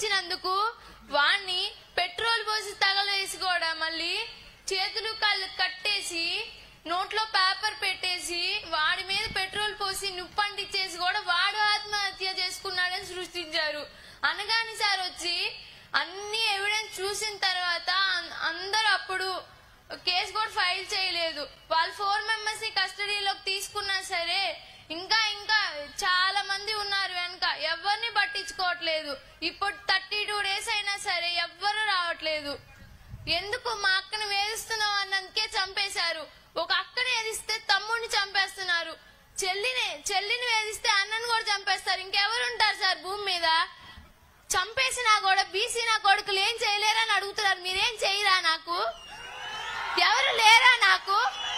ప్రశ్నించినందుకు వాణ్ణి పెట్రోల్ పోసి తగలేసి కూడా మళ్ళీ చేతులు కళ్ళు కట్టేసి నోట్లో పేపర్ పెట్టేసి వాడి మీద పెట్రోల్ పోసి నుప్పంటిచ్చేసి కూడా వాడు ఆత్మహత్య చేసుకున్నాడని సృష్టించారు అనగాని సార్ వచ్చి అన్ని ఎవిడెన్స్ చూసిన తర్వాత అం- అందరూ అప్పుడు కేసు కూడా ఫైల్ చేయలేదు వాళ్ళు ఫోర్ మెంబర్స్ ని కస్టడీలోకి తీసుకున్నా సరే ఇంకా ఇంకా చాలా మంది ఉన్నారు వెనక ఎవరిని పట్టించుకోవట్లేదు ఇప్పుడు థర్టీ టూ డేస్ అయినా సరే ఎవ్వరు రావట్లేదు ఎందుకు మా అక్కని వేధిస్తున్నావు అన్నందుకే చంపేశారు ఒక అక్కని వేధిస్తే తమ్ముడిని చంపేస్తున్నారు చెల్లిని చెల్లిని వేధిస్తే అన్నని కూడా చంపేస్తారు ఇంకెవరు ఉంటారు సార్ భూమి మీద చంపేసినా కూడా బీసీ నా కొడుకులు ఏం చేయలేరని అడుగుతున్నారు మీరేం చేయరా నాకు ఎవరు లేరా నాకు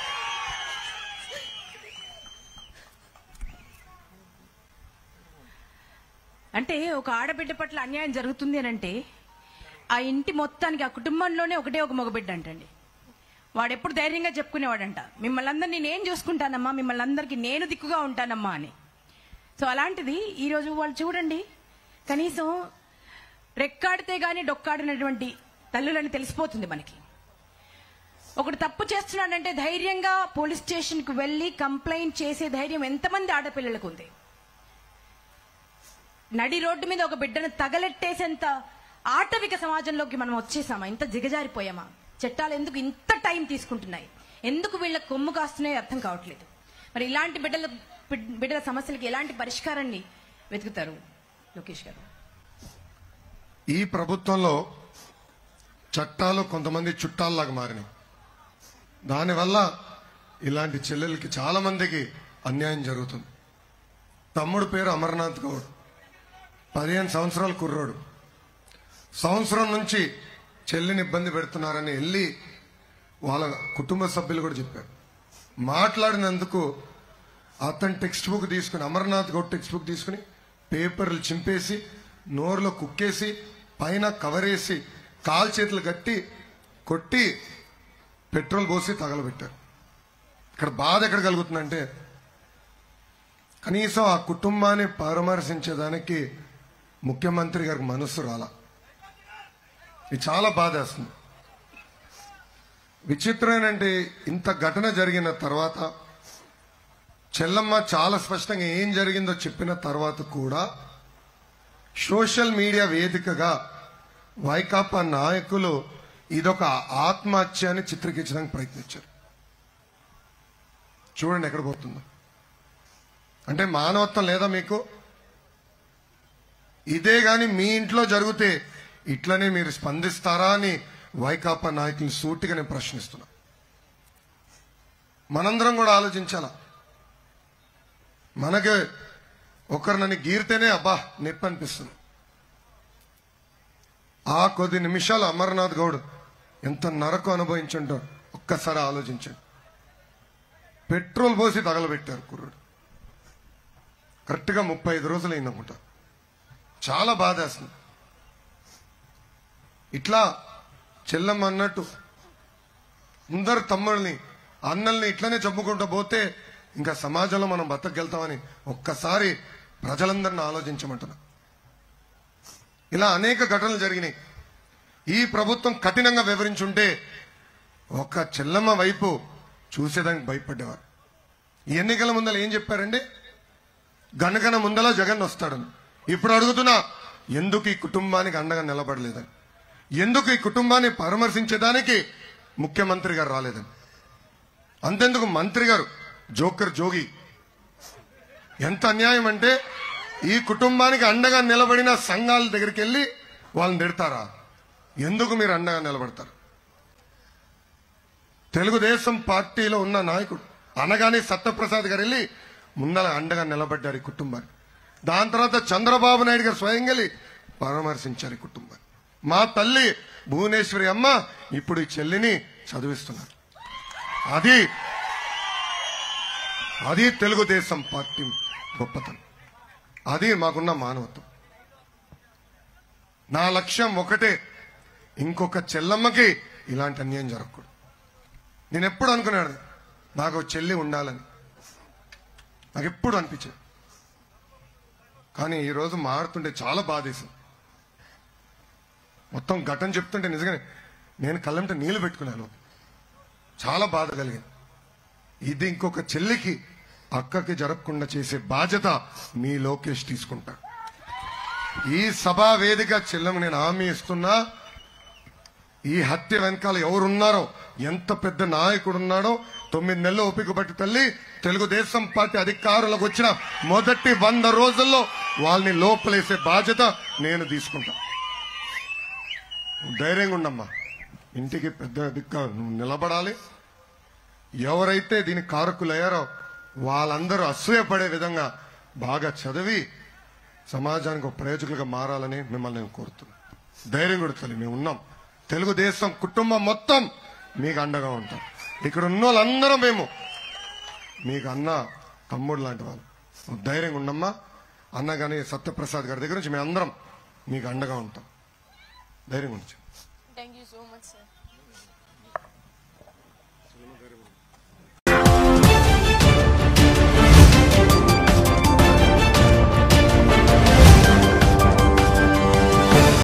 అంటే ఒక ఆడబిడ్డ పట్ల అన్యాయం జరుగుతుంది అని అంటే ఆ ఇంటి మొత్తానికి ఆ కుటుంబంలోనే ఒకటే ఒక మగబిడ్డ అంటండి వాడు ఎప్పుడు ధైర్యంగా చెప్పుకునేవాడంట మిమ్మల్ని అందరినీ నేను చూసుకుంటానమ్మా మిమ్మల్ని అందరికీ నేను దిక్కుగా ఉంటానమ్మా అని సో అలాంటిది ఈరోజు వాళ్ళు చూడండి కనీసం రెక్కాడితే గాని డొక్కాడినటువంటి తల్లులని తెలిసిపోతుంది మనకి ఒకడు తప్పు చేస్తున్నాడంటే ధైర్యంగా పోలీస్ స్టేషన్కి వెళ్ళి కంప్లైంట్ చేసే ధైర్యం ఎంతమంది ఆడపిల్లలకు ఉంది నడి రోడ్డు మీద ఒక బిడ్డను తగలెట్టేసేంత ఆటవిక సమాజంలోకి మనం వచ్చేసామా ఇంత దిగజారిపోయామా చట్టాలు ఎందుకు ఇంత టైం తీసుకుంటున్నాయి ఎందుకు వీళ్ళ కొమ్ము కాస్తున్నాయో అర్థం కావట్లేదు మరి ఇలాంటి బిడ్డల బిడ్- బిడ్డల సమస్యలకి ఎలాంటి పరిష్కారాన్ని వెతుకుతారు లోకేష్ గారు ఈ ప్రభుత్వంలో చట్టాలు కొంతమంది చుట్టాల్లాగా మారినాయి దానివల్ల ఇలాంటి చెల్లెలకి చాలా మందికి అన్యాయం జరుగుతుంది తమ్ముడు పేరు అమర్నాథ్ గౌడ్ పదిహేను సంవత్సరాల కుర్రోడు సంవత్సరం నుంచి చెల్లిని ఇబ్బంది పెడుతున్నారని వెళ్ళి వాళ్ళ కుటుంబ సభ్యులు కూడా చెప్పారు మాట్లాడినందుకు అతను టెక్స్ట్ బుక్ తీసుకుని అమర్నాథ్ గౌడ్ టెక్స్ట్ బుక్ తీసుకుని పేపర్లు చింపేసి నోరులో కుక్కేసి పైన కవరేసి కాలు చేతులు కట్టి కొట్టి పెట్రోల్ పోసి తగలబెట్టారు ఇక్కడ బాధ ఎక్కడ కలుగుతుందంటే కనీసం ఆ కుటుంబాన్ని పరామర్శించేదానికి ముఖ్యమంత్రి గారికి మనస్సు రాలా ఇది చాలా బాధేస్తుంది విచిత్రం ఏంటంటే ఇంత ఘటన జరిగిన తర్వాత చెల్లమ్మ చాలా స్పష్టంగా ఏం జరిగిందో చెప్పిన తర్వాత కూడా సోషల్ మీడియా వేదికగా వైకాపా నాయకులు ఇదొక ఆత్మహత్య అని చిత్రీకరించడానికి ప్రయత్నించారు చూడండి ఎక్కడ పోతుందో అంటే మానవత్వం లేదా మీకు ఇదే గాని మీ ఇంట్లో జరిగితే ఇట్లనే మీరు స్పందిస్తారా అని వైకాపా నాయకులు సూటిగా నేను ప్రశ్నిస్తున్నా మనందరం కూడా ఆలోచించాలా మనకి ఒకరు నన్ను గీరితేనే అబ్బా నొప్పి అనిపిస్తుంది ఆ కొద్ది నిమిషాలు అమర్నాథ్ గౌడ్ ఎంత నరకు అనుభవించుంటో ఒక్కసారి ఆలోచించండి పెట్రోల్ పోసి తగలబెట్టారు కుర్రుడు కరెక్ట్గా ముప్పై ఐదు రోజులు అయిందనుకుంటా చాలా బాధేస్తుంది ఇట్లా చెల్లమ్మ అన్నట్టు అందరు తమ్ముళ్ళని అన్నల్ని ఇట్లనే చంపుకుంటూ పోతే ఇంకా సమాజంలో మనం బతకెళ్తామని ఒక్కసారి ప్రజలందరిని ఆలోచించమంటున్నా ఇలా అనేక ఘటనలు జరిగినాయి ఈ ప్రభుత్వం కఠినంగా వివరించుంటే ఒక చెల్లమ్మ వైపు చూసేదానికి భయపడేవారు ఈ ఎన్నికల ముందర ఏం చెప్పారండి గనగన ముందల జగన్ వస్తాడని ఇప్పుడు అడుగుతున్నా ఎందుకు ఈ కుటుంబానికి అండగా నిలబడలేదని ఎందుకు ఈ కుటుంబాన్ని పరామర్శించడానికి ముఖ్యమంత్రి గారు రాలేదని అంతెందుకు మంత్రి గారు జోకర్ జోగి ఎంత అన్యాయం అంటే ఈ కుటుంబానికి అండగా నిలబడిన సంఘాల దగ్గరికి వెళ్ళి వాళ్ళని తిడతారా ఎందుకు మీరు అండగా నిలబడతారు తెలుగుదేశం పార్టీలో ఉన్న నాయకుడు అనగానే సత్యప్రసాద్ గారు వెళ్ళి ముందల అండగా నిలబడ్డారు ఈ కుటుంబాన్ని దాని తర్వాత చంద్రబాబు నాయుడు గారు స్వయంగా వెళ్ళి పరామర్శించారు ఈ కుటుంబాన్ని మా తల్లి భువనేశ్వరి అమ్మ ఇప్పుడు ఈ చెల్లిని చదివిస్తున్నారు అది అది తెలుగుదేశం పార్టీ గొప్పతనం అది మాకున్న మానవత్వం నా లక్ష్యం ఒకటే ఇంకొక చెల్లమ్మకి ఇలాంటి అన్యాయం జరగకూడదు నేను ఎప్పుడు అనుకున్నాను నాకు ఒక చెల్లి ఉండాలని నాకు ఎప్పుడు అనిపించింది కానీ ఈరోజు మారుతుంటే చాలా బాధేసింది మొత్తం ఘటన చెప్తుంటే నిజంగానే నేను కళ్ళంట నీళ్లు పెట్టుకున్నాను చాలా బాధ కలిగింది ఇది ఇంకొక చెల్లికి అక్కకి జరగకుండా చేసే బాధ్యత మీ లోకేష్ తీసుకుంటా ఈ సభా వేదిక చెల్లెము నేను హామీ ఇస్తున్నా ఈ హత్య వెనకాల ఎవరున్నారో ఎంత పెద్ద నాయకుడు ఉన్నాడో తొమ్మిది నెలలు ఓపిక పట్టి తల్లి తెలుగుదేశం పార్టీ అధికారులకు వచ్చిన మొదటి వంద రోజుల్లో వాళ్ళని లోపలేసే బాధ్యత నేను తీసుకుంటా నువ్వు ధైర్యంగా ఉండమ్మా ఇంటికి పెద్ద దిక్క నువ్వు నిలబడాలి ఎవరైతే దీనికి కారకులయ్యారో వాళ్ళందరూ అసూయపడే విధంగా బాగా చదివి సమాజానికి ఒక ప్రయోజకులుగా మారాలని మిమ్మల్ని నేను కోరుతున్నాను ధైర్యం కూడా తల్లి మేము ఉన్నాం తెలుగుదేశం కుటుంబం మొత్తం మీకు అండగా ఉంటాం ఇక్కడ ఉన్న వాళ్ళందరం మేము మీకు అన్న తమ్ముడు లాంటి వాళ్ళు నువ్వు ధైర్యంగా ఉండమ్మా అన్న కానీ సత్యప్రసాద్ గారి దగ్గర నుంచి మేము అందరం మీకు అండగా ఉంటాం ధైర్యంగా ఉంచు thank you so much sir